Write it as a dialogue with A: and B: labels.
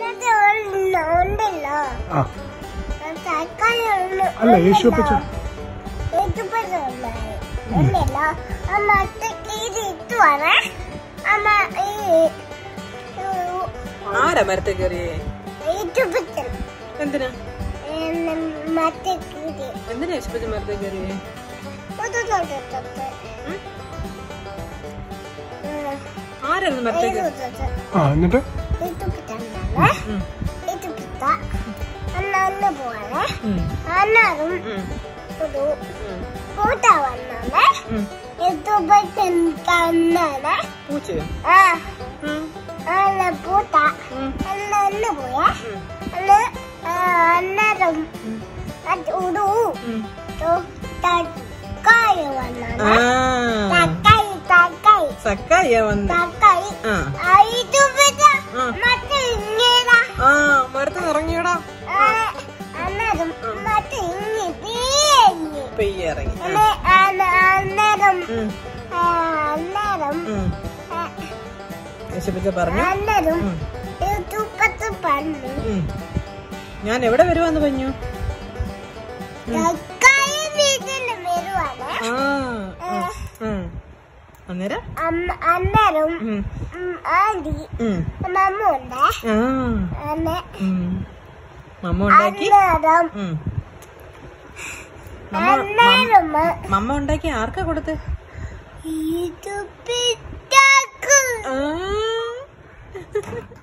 A: അതിനകത്ത് ഒരു ഉണ്ടല്ലോ
B: ആ
A: തക്കാളി ഉണ്ട്
B: അല്ല യേശുപ്പച്ച
A: ഏറ്റുപ്പച്ച ഉണ്ടായി ഉണ്ടല്ലോ അമ്മ ഒറ്റയ്ക്ക് ഇത് ഇട്ടുവാണ് അമ്മ ഈ
C: ആരാ മരത്തെ കയറിയേ
A: ഏറ്റുപ്പച്ചൻ
C: എന്തിനാ
A: മറ്റേ കീരി
C: എന്തിനാ യേശുപ്പച്ചൻ മരത്തെ കയറിയേ
A: തൊട്ട്
C: ആരായിരുന്നു മരത്തെ കയറി
B: ആ എന്നിട്ട്
A: ഏറ്റുപ്പച്ചാണ്
C: ഉം,
A: ഏറ്റുപ്പച്ച അണ്ണ പോവാണ്
C: ഉം,
A: അണ്ണാറും
C: ഉം,
A: ഒരു
C: ഉം,
A: പൂട്ട വന്നാണ്
C: ഉം.
A: ഏറ്റുപ്പച്ചൻ തന്നാണ്
C: പൂച്ചയോ
A: ആ
C: ഉം,
A: അല്ല പൂട്ട
C: ഉം,
A: അല്ല അന്ന് പോയാ
C: ഉം,
A: അന്ന് അന്നേരം
C: ഉം,
A: അത് ഒരു
C: ഉം.
A: തക്കായി വന്നാണ്
C: ആ
A: തക്കായി തക്കായി
C: സക്കായ വന്ന്
A: തക്കായി
C: ആ
A: ഏറ്റുപ്പച്ച
C: ആ.
A: മറ്റേ ഇങ്ങനെ
C: ആ മരത്ത് ഇറങ്ങിയടാ
A: അന്നേരം മറ്റേ ഇങ്ങി പേങ്ങി
C: പെയ്യ ഇറങ്ങി ആ,
A: അന്നേ- അന്ന- അന്നേരം
C: ഉം,
A: ആ, അന്നേരം
C: ഉം.
A: ആ,
C: യേശുപ്പച്ച പറഞ്ഞു
A: അന്നേരം
C: ഉം,
A: ഏറ്റുപ്പച്ച പറഞ്ഞു
C: ഉം. ഞാൻ എവിടെ വരുവാന്ന് പറഞ്ഞു
A: തക്കായി വീട്ടിന് വരുവാണ്
C: ആ ഉം, ഉം. അന്നേരം
A: അമ്മ- അന്നേരം
C: ഉം,
A: ഉം, ആന്റി
C: ഉം.
A: മമ്മ ഉണ്ട്
C: ആ
A: അന്നെ
C: ഉം. മമ്മ ഉണ്ടാക്കി
A: അന്നേരം
C: ഉം. മമ്മ മമ്മ-
A: അന്നേരം
C: മമ്മ ഉണ്ടാക്കി ആർക്കാ കൊടുത്ത്
A: ഇത് പിറ്റാക്ക്
C: ആ